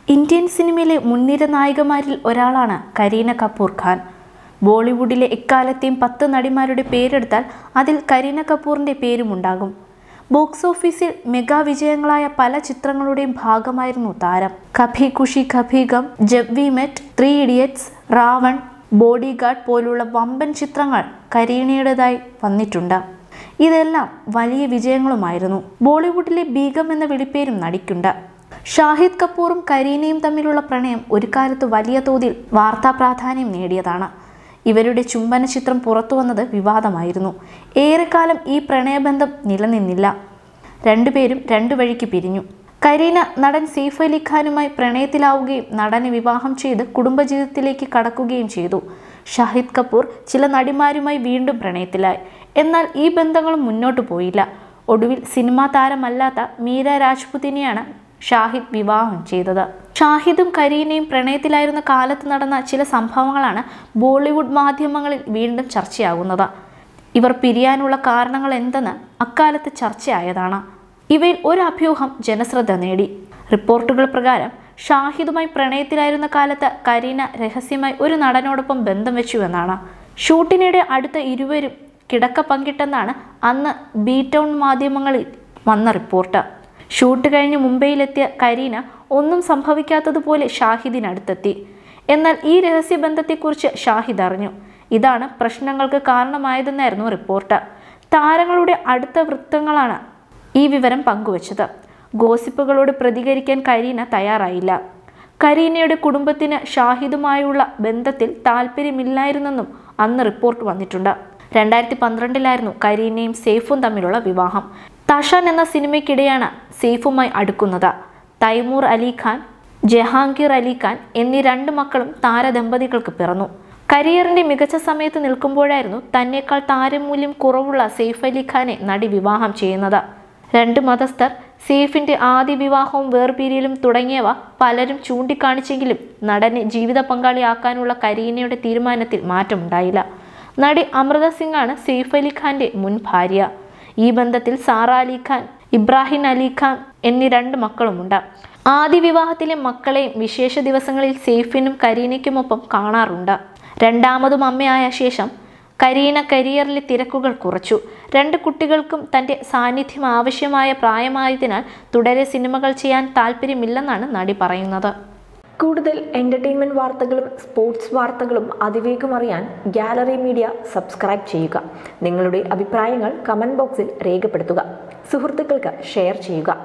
Indian സിനിമയിലെ മുൻനിര നായികമാരിൽ ഒരാളാണ് കരീന കപൂർ ഖാൻ ബോളിവുഡിലെ എക്കാലത്തെയും പത്ത് നടിമാരുടെ പേരെടുത്താൽ അതിൽ കരീന കപൂറിൻ്റെ പേരുമുണ്ടാകും ബോക്സ് ഓഫീസിൽ മെഗാ വിജയങ്ങളായ പല ചിത്രങ്ങളുടെയും ഭാഗമായിരുന്നു താരം Kabhi Khushi Kabhi Gham Jab We Met three idiots Raone bodyguard പോലുള്ള വമ്പൻ ചിത്രങ്ങൾ കരീനയുടേതായി വന്നിട്ടുണ്ട് ഇതെല്ലാം വലിയ വിജയങ്ങളുമായിരുന്നു ബോളിവുഡിലെ ബീഗം എന്ന വിളിപ്പേരും നടിക്കുണ്ട് ഷാഹിദ് കപൂറും കരീനയും തമ്മിലുള്ള പ്രണയം ഒരു കാലത്ത് വലിയ തോതിൽ വാർത്താ പ്രാധാന്യം നേടിയതാണ് ഇവരുടെ ചുംബന ചിത്രം പുറത്തു വന്നത് വിവാദമായിരുന്നു ഏറെക്കാലം ഈ പ്രണയബന്ധം നിലനിന്നില്ല രണ്ടുപേരും രണ്ടു വഴിക്ക് പിരിഞ്ഞു കരീന നടൻ സെയ്ഫ് അലി ഖാനുമായി പ്രണയത്തിലാവുകയും നടനെ വിവാഹം ചെയ്ത് കുടുംബജീവിതത്തിലേക്ക് കടക്കുകയും ചെയ്തു ഷാഹിദ് കപൂർ ചില നടിമാരുമായി വീണ്ടും പ്രണയത്തിലായി എന്നാൽ ഈ ബന്ധങ്ങളും മുന്നോട്ടു പോയില്ല ഒടുവിൽ സിനിമാ താരമല്ലാത്ത മീര രാജ്പുതിനെയാണ് ഷാഹിദ് വിവാഹം ചെയ്തത് ഷാഹിദും കരീനയും പ്രണയത്തിലായിരുന്ന കാലത്ത് നടന്ന ചില സംഭവങ്ങളാണ് ബോളിവുഡ് മാധ്യമങ്ങളിൽ വീണ്ടും ചർച്ചയാകുന്നത് ഇവർ പിരിയാനുള്ള കാരണങ്ങൾ എന്തെന്ന് അക്കാലത്ത് ചർച്ചയായതാണ് ഇവയിൽ ഒരു അഭ്യൂഹം ജനശ്രദ്ധ നേടി റിപ്പോർട്ടുകൾ പ്രകാരം ഷാഹിദുമായി പ്രണയത്തിലായിരുന്ന കാലത്ത് കരീന രഹസ്യമായി ഒരു നടനോടൊപ്പം ബന്ധം വെച്ചുവെന്നാണ് ഷൂട്ടിനിടെ അടുത്ത ഇരുവരും കിടക്ക പങ്കിട്ടെന്നാണ് അന്ന് ബി ടൗൺ മാധ്യമങ്ങളിൽ വന്ന റിപ്പോർട്ട് ഷൂട്ട് കഴിഞ്ഞ് മുംബൈയിലെത്തിയ കരീന ഒന്നും സംഭവിക്കാത്തതുപോലെ ഷാഹിദിനടുത്തെത്തി എന്നാൽ ഈ രഹസ്യബന്ധത്തെക്കുറിച്ച് ഷാഹിദ് അറിഞ്ഞു ഇതാണ് പ്രശ്നങ്ങൾക്ക് കാരണമായതെന്നായിരുന്നു റിപ്പോർട്ട് താരങ്ങളുടെ അടുത്ത വൃത്തങ്ങളാണ് ഈ വിവരം പങ്കുവച്ചത് ഗോസിപ്പുകളോട് പ്രതികരിക്കാൻ കരീന തയ്യാറായില്ല കരീനയുടെ കുടുംബത്തിന് ഷാഹിദുമായുള്ള ബന്ധത്തിൽ താല്പര്യമില്ലായിരുന്നെന്നും അന്ന് റിപ്പോർട്ട് വന്നിട്ടുണ്ട് രണ്ടായിരത്തി പന്ത്രണ്ടിലായിരുന്നു കരീനയും സെയ്ഫും തമ്മിലുള്ള വിവാഹം തഷാൻ എന്ന സിനിമയ്ക്കിടെയാണ് സെയ്ഫുമായി അടുക്കുന്നത് തൈമൂർ അലി ഖാൻ ജഹാംഗീർ അലി ഖാൻ എന്നീ രണ്ട് മക്കളും താരദമ്പതികൾക്ക് പിറന്നു കരിയറിന്റെ മികച്ച സമയത്ത് നിൽക്കുമ്പോഴായിരുന്നു തന്നേക്കാൾ താരമൂല്യം കുറവുള്ള സെയ്ഫ് അലി ഖാനെ നടി വിവാഹം ചെയ്യുന്നത് രണ്ട് മതസ്ഥർ സെയ്ഫിന്റെ ആദ്യ വിവാഹവും വേർപിരിയലും തുടങ്ങിയവ പലരും ചൂണ്ടിക്കാണിച്ചെങ്കിലും നടനെ ജീവിത പങ്കാളിയാക്കാനുള്ള കരീനയുടെ തീരുമാനത്തിൽ മാറ്റമുണ്ടായില്ല നടി അമൃത സിംഗ് ആണ് സെയ്ഫ് അലി ഖാന്റെ മുൻ ഭാര്യ ഈ ബന്ധത്തിൽ സാറ അലി ഖാൻ ഇബ്രാഹിം അലി ഖാൻ എന്നീ രണ്ട് മക്കളുമുണ്ട് ആദ്യ വിവാഹത്തിലെ മക്കളെയും വിശേഷ ദിവസങ്ങളിൽ സെയ്ഫിനും കരീനയ്ക്കുമൊപ്പം കാണാറുണ്ട് രണ്ടാമതും അമ്മയായ ശേഷം കരീന കരിയറിലെ തിരക്കുകൾ കുറച്ചു രണ്ട് കുട്ടികൾക്കും തൻ്റെ സാന്നിധ്യം ആവശ്യമായ പ്രായമായതിനാൽ തുടരെ സിനിമകൾ ചെയ്യാൻ താല്പര്യമില്ലെന്നാണ് നടി പറയുന്നത് കൂടുതൽ എൻ്റർടൈൻമെൻറ്റ് വാർത്തകളും സ്പോർട്സ് വാർത്തകളും അതിവേഗം അറിയാൻ ഗാലറി മീഡിയ സബ്സ്ക്രൈബ് ചെയ്യുക നിങ്ങളുടെ അഭിപ്രായങ്ങൾ കമൻറ്റ് ബോക്സിൽ രേഖപ്പെടുത്തുക സുഹൃത്തുക്കൾക്ക് ഷെയർ ചെയ്യുക